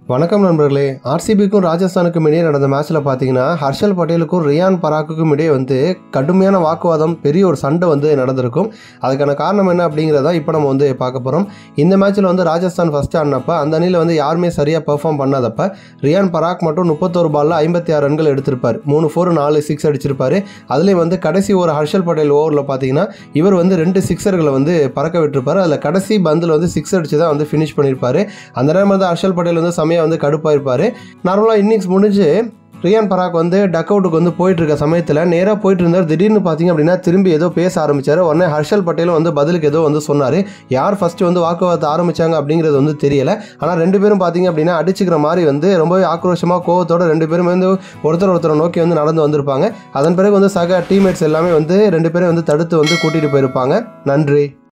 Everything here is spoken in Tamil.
வணக்கம் நண்பர்களே ஆர்சிபிக்கும் ராஜஸ்தானுக்கும் இடையே நடந்த மேட்ச்சில் பார்த்தீங்கன்னா ஹர்ஷல் பட்டேலுக்கும் ரியான் பராக்குக்கும் இடையே வந்து கடுமையான வாக்குவாதம் பெரிய ஒரு சண்டை வந்து நடந்திருக்கும் அதுக்கான காரணம் என்ன அப்படிங்கிறத இப்போ நம்ம வந்து பார்க்க போகிறோம் இந்த மேட்ச்சில் வந்து ராஜஸ்தான் ஃபஸ்ட் ஆடினப்ப அந்த அணியில் வந்து யாருமே சரியாக பெர்ஃபார்ம் பண்ணாதப்ப ரியான் பராக் மட்டும் முப்பத்தோரு பாலில் ஐம்பத்தி ஆறு ரன்கள் எடுத்திருப்பார் மூணு ஃபோர் நாலு சிக்ஸ் அடிச்சிருப்பாரு அதுலேயும் வந்து கடைசி ஒரு ஹர்ஷல் பட்டேல் ஓவரில் பார்த்தீங்கன்னா இவர் வந்து ரெண்டு சிக்ஸர்களை வந்து பறக்க விட்டுருப்பாரு அதில் கடைசி பந்தில் வந்து சிக்ஸ் அடிச்சு தான் வந்து ஃபினிஷ் பண்ணியிருப்பாரு அந்த நேரம் வந்து ஹர்ஷல் பட்டேல் வந்து செமையாக வந்து கடுப்பாயிருப்பார் நார்மலாக இன்னிங்ஸ் முடிஞ்சு ரியான் பராக் வந்து டக் அவுட்டுக்கு வந்து போயிட்டு இருக்க சமயத்தில் நேராக போயிட்டு இருந்தார் திடீர்னு பார்த்தீங்க அப்படின்னா திரும்பி ஏதோ பேச ஆரம்பிச்சார் உடனே ஹர்ஷல் பட்டேலும் வந்து பதிலுக்கு ஏதோ வந்து சொன்னார் யார் ஃபர்ஸ்ட் வந்து வாக்குவாதத்தை ஆரம்பிச்சாங்க அப்படிங்கிறது வந்து தெரியல ஆனால் ரெண்டு பேரும் பார்த்தீங்க அப்படின்னா அடிச்சுக்கிற மாதிரி வந்து ரொம்பவே ஆக்ரோஷமாக கோவத்தோட ரெண்டு பேரும் வந்து ஒருத்தர் ஒருத்தரை நோக்கி வந்து நடந்து வந்திருப்பாங்க அதன் பிறகு வந்து சக டீம்மேட்ஸ் எல்லாமே வந்து ரெண்டு பேரும் வந்து தடுத்து வந்து கூட்டிகிட்டு போயிருப்பாங்க நன்றி